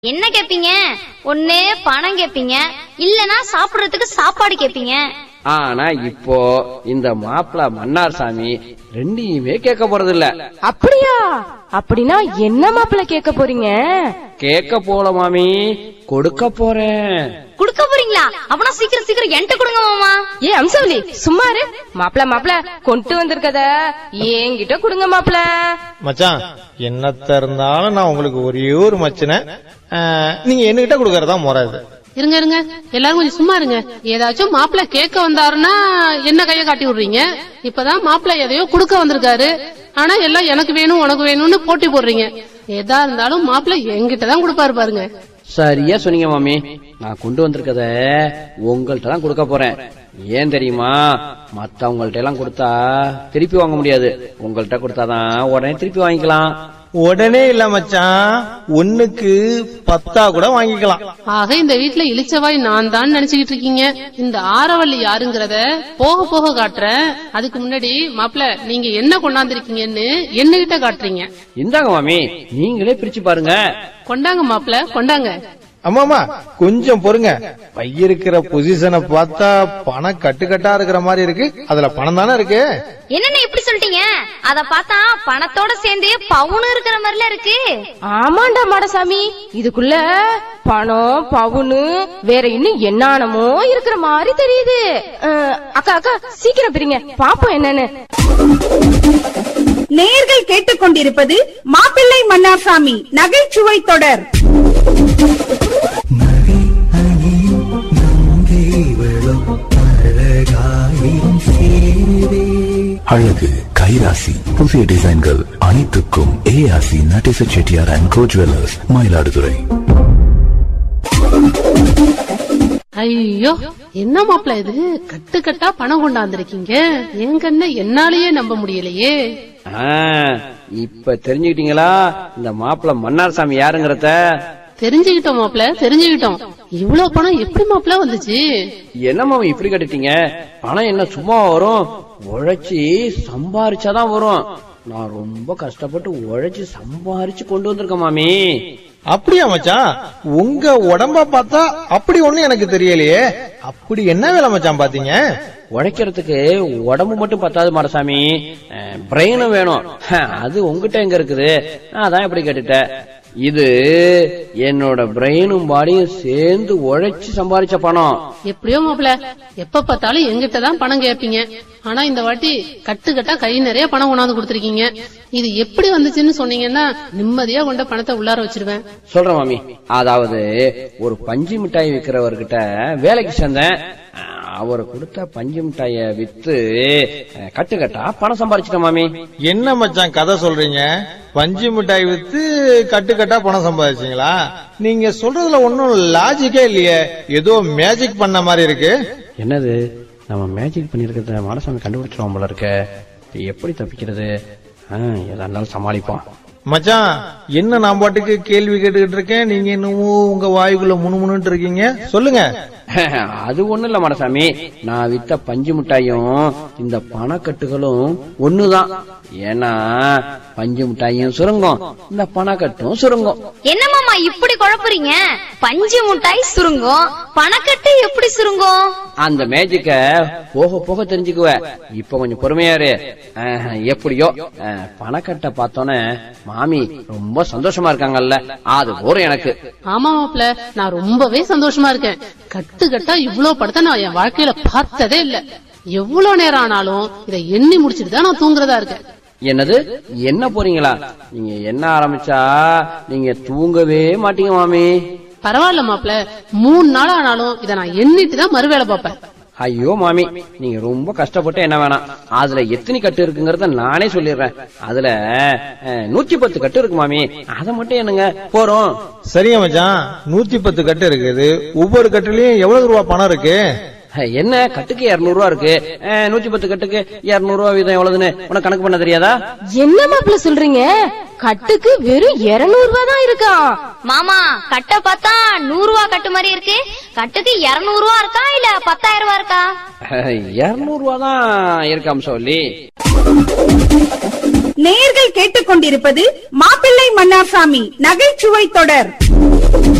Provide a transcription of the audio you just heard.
என்ன கேப்பீங்க ஒண்ணு பணம் கேப்பீங்க இல்லனா சாப்பிடுறதுக்கு சாப்பாடு கேப்பீங்க ஆனா இப்போ இந்த மாப்பிள மன்னார் சாமி ரெண்டையுமே கேட்க போறது இல்ல அப்படியா அப்படின்னா என்ன மாப்பிள்ள கேட்க போறீங்க கேட்க போல மாமி கொடுக்க போறேன் குடுக்க போறீங்களா அப்பனா சீக்கிரம் சீக்கிரம் என்கிட்ட கொடுங்க மாமா ஏ அம்சவலி சும்மா இரு மாப்பிள மாப்பிள கொண்டு வந்திருக்கத என்கிட்ட கொடுங்க மாப்பிள மச்சான் என்னத்த இருந்தாலும் நான் உங்களுக்கு ஒரே ஒரு மச்சனை நீங்க என்கிட்ட கொடுக்கறதா முறை இது இருங்க இருங்க எல்லாரும் கொஞ்சம் சும்மா இருங்க ஏதாச்சும் மாப்பிள்ளை கேட்க வந்தாருன்னா என்ன கைய காட்டி விடுறீங்க இப்பதான் மாப்பிள்ளை எதையோ கொடுக்க வந்திருக்காரு ஆனா எல்லாம் எனக்கு வேணும் உனக்கு வேணும்னு போட்டி போடுறீங்க எதா இருந்தாலும் மாப்பிள்ளை என்கிட்ட தான் கொடுப்பாரு பாருங்க சரியா சொன்னீங்க மாமி நான் கொண்டு வந்திருக்கத உங்கள்ட்ட தான் கொடுக்க போறேன் ஏன் தெரியுமா மத்தவங்கள்ட்ட எல்லாம் கொடுத்தா திருப்பி வாங்க முடியாது உங்கள்ட்ட கொடுத்தாதான் உடனே திருப்பி வாங்கிக்கலாம் உடனே இல்ல மச்சான் ஒண்ணுக்கு பத்தா கூட வாங்கிக்கலாம் ஆக இந்த வீட்டுல இளிச்சவாய் நான் தான் நினைச்சுக்கிட்டு இருக்கீங்க இந்த ஆரவள்ளி யாருங்கிறத போக போக காட்டுறேன் அதுக்கு முன்னாடி மாப்பிள்ளை நீங்க என்ன கொண்டாந்துருக்கீங்கன்னு என்னகிட்ட காட்டுறீங்க இந்தாங்க மாமி நீங்களே பிரிச்சு பாருங்க கொண்டாங்க மாப்பிள்ளை கொண்டாங்க ஆமாமா கொஞ்சம் பொறுங்க பையிருக்கிற பொசிஷனை பார்த்தா பணம் கட்டுக்கட்டா இருக்கிற மாதிரி இருக்கு அதுல பணம் தானே இருக்கு என்னென்ன இப்படி சொல்லிட்டீங்க அத பார்த்தா பணத்தோட சேர்ந்து பவுன் இருக்கிற மாதிரில இருக்கு ஆமாண்டா மாடசாமி இதுக்குள்ள பணம் பவுனு வேற இன்னும் என்னமோ இருக்கிற மாதிரி தெரியுது அஹ், அக்கா அக்கா சீக்கிரம் பிரிங்க பாப்போம் என்னன்னு நேர்கள் கேட்டுக்கொண்டிருப்பது மாப்பிள்ளை மன்னார்சாமி நகைச்சுவை தொடர் அழகு கைராசி புதிய டிசைன்கள் அனைத்துக்கும் ஏஆசி Natesa Chettiar and co jewellers Mayiladuthurai ஐயோ என்ன மாப்பிள்ள இது கட்டு கட்டா பணம் கொண்டாந்துருக்கீங்க என் கண்ண என்னாலயே நம்ப முடியலையே ஆ, இப்ப தெரிஞ்சுக்கிட்டீங்களா இந்த மாப்பிள மன்னார் சாமி யாருங்கிறத தெரிஞ்சுக்கிட்டோம் மாப்பிள்ள தெரிஞ்சுக்கிட்டோம் இவ்வளவு பணம் எப்படி மாப்பிள்ள வந்துச்சு என்ன மாமி இப்படி கட்டிட்டீங்க பணம் என்ன சும்மா வரும் உழைச்சி சம்பாரிச்சாதான் வரும் நான் ரொம்ப கஷ்டப்பட்டு உழைச்சி சம்பாரிச்சு கொண்டு வந்திருக்கேன் மாமி அப்படியா மச்சான் உங்க உடம்ப பார்த்தா அப்படி ஒண்ணு எனக்கு தெரியலையே அப்படி என்ன வேலை மச்சான் பாத்தீங்க உழைக்கிறதுக்கு உடம்பு மட்டும் பத்தாது மாடசாமி பிரெயினும் வேணும் ஹ, அது உங்ககிட்ட எங்க இருக்குது நான் அதான் இப்படி கேட்டுட்டேன் இது என்னோட பிரெயினும் பாடியும் சேர்ந்து உழைச்சு சம்பாரிச்ச பணம் எப்படியோ மாப்பிள்ள எப்ப பார்த்தாலும் எங்கிட்ட தான் பணம் கேட்பீங்க ஆனா இந்த வாட்டி கட்டு கட்டா கை நிறைய பணம் கொண்டாந்து கொடுத்துருக்கீங்க இது எப்படி வந்துச்சுன்னு சொன்னீங்கன்னா நிம்மதியா கொண்ட பணத்தை உள்ளார வச்சிருவேன் சொல்றேன் மாமி அதாவது ஒரு பஞ்சு மிட்டாய் விக்கிறவர்கிட்ட வேலைக்கு சேர்ந்தேன் அவர் கொடுத்த பஞ்சு மிட்டாய வித்து அஹ், கட்டு கட்டா பணம் சம்பாரிச்சிட்டேன் மாமி என்ன மச்சான் கதை சொல்றீங்க பஞ்சு மிட்டாய் வித்து கட்டு கட்டா பணம் சம்பாதிச்சீங்களா நீங்க சொல்றதுல ஒன்னும் லாஜிக்கே இல்லையே ஏதோ மேஜிக் பண்ண மாதிரி இருக்கு என்னது நம்ம மேஜிக் பண்ணிருக்கிறத மாடசாமி கண்டுபிடிச்சிருவோம் போல இருக்க இப்ப எப்படி தப்பிக்கிறது ஆ, எதா இருந்தாலும் சமாளிப்போம் மச்சான் என்ன நான் பாட்டுக்கு கேள்வி கேட்டுக்கிட்டு இருக்கேன் நீங்க இன்னமும் உங்க வாய்க்குள்ள முணுமுணுட்டு இருக்கீங்க சொல்லுங்க அது ஒண்ணு இல்ல மாடசாமி நான் வித்த பஞ்சு மிட்டாயும் இந்த பணக்கட்டுகளும் ஒண்ணுதான் ஏன்னா பஞ்சு மிட்டாயும் சுருங்கும் இந்த பணக்கட்டும் சுருங்கும் என்ன மாமா இப்படி குழப்புறீங்க பஞ்சு முட்டாய் சுருங்கும் பணக்கட்டு எப்படி சுருங்கும் அந்த மேஜிக்க போக போக தெரிஞ்சுக்குவ இப்ப கொஞ்சம் பொறுமையா இரு ஆஹ், எப்படியோ ஆஹ், பணக்கட்டை பார்த்தோன்னே மாமி ரொம்ப சந்தோஷமா இருக்காங்கல்ல அது போறோம் எனக்கு ஆமா மாப்பிள்ள நான் ரொம்பவே சந்தோஷமா இருக்கேன் கட்டு கட்டா இவ்வளவு படத்தை நான் என் வாழ்க்கையில பார்த்ததே இல்ல எவ்வளவு நேரம் ஆனாலும் இதை எண்ணி முடிச்சிட்டு தான் நான் தூங்குறதா இருக்கேன் என்னது என்ன போறீங்களா நீங்க என்ன ஆரம்பிச்சா நீங்க தூங்கவே மாட்டீங்க மாமி பரவாயில்ல மாப்பிள்ள மூணு நாள் ஆனாலும் இதை நான் எண்ணிட்டு தான் மறுவேளை பார்ப்பேன் ஐயோ மாமி நீங்க ரொம்ப கஷ்டப்பட்டு என்ன வேணாம் அதுல எத்தனை கட்டு இருக்குங்கறத நானே சொல்லிடுறேன் அதுல அஹ், நூத்தி பத்து கட்டு இருக்கு மாமி அதை மட்டும் என்னங்க போறோம் சரிங்க மச்சான் நூத்தி பத்து கட்டு இருக்குது ஒவ்வொரு கட்டுலயும் எவ்வளவு ரூபா பணம் இருக்கு அஹ், என்ன கட்டுக்கு இருநூறு ரூபா இருக்கு அஹ், நூத்தி பத்து கட்டுக்கு இருநூறு ரூபா வீதம் எவ்வளவுன்னு உனக்கு கணக்கு பண்ண தெரியாதா என்ன மாப்பிள்ள சொல்றீங்க கட்டுக்கு வெறும் இருநூறு ரூபாய் தான் இருக்கா மாமா கட்டை பார்த்தா நூறு ரூபா கட்டு மாதிரி இருக்கு கட்டுக்கு இருநூறு ரூபா இருக்கா இல்ல பத்தாயிரம் ரூபா இருக்கா இருநூறு ரூபா தான் இருக்காம் சொல்லி நேயர்கள் கேட்டுக்கொண்டிருப்பது மாப்பிள்ளை மன்னார்சாமி நகைச்சுவை தொடர்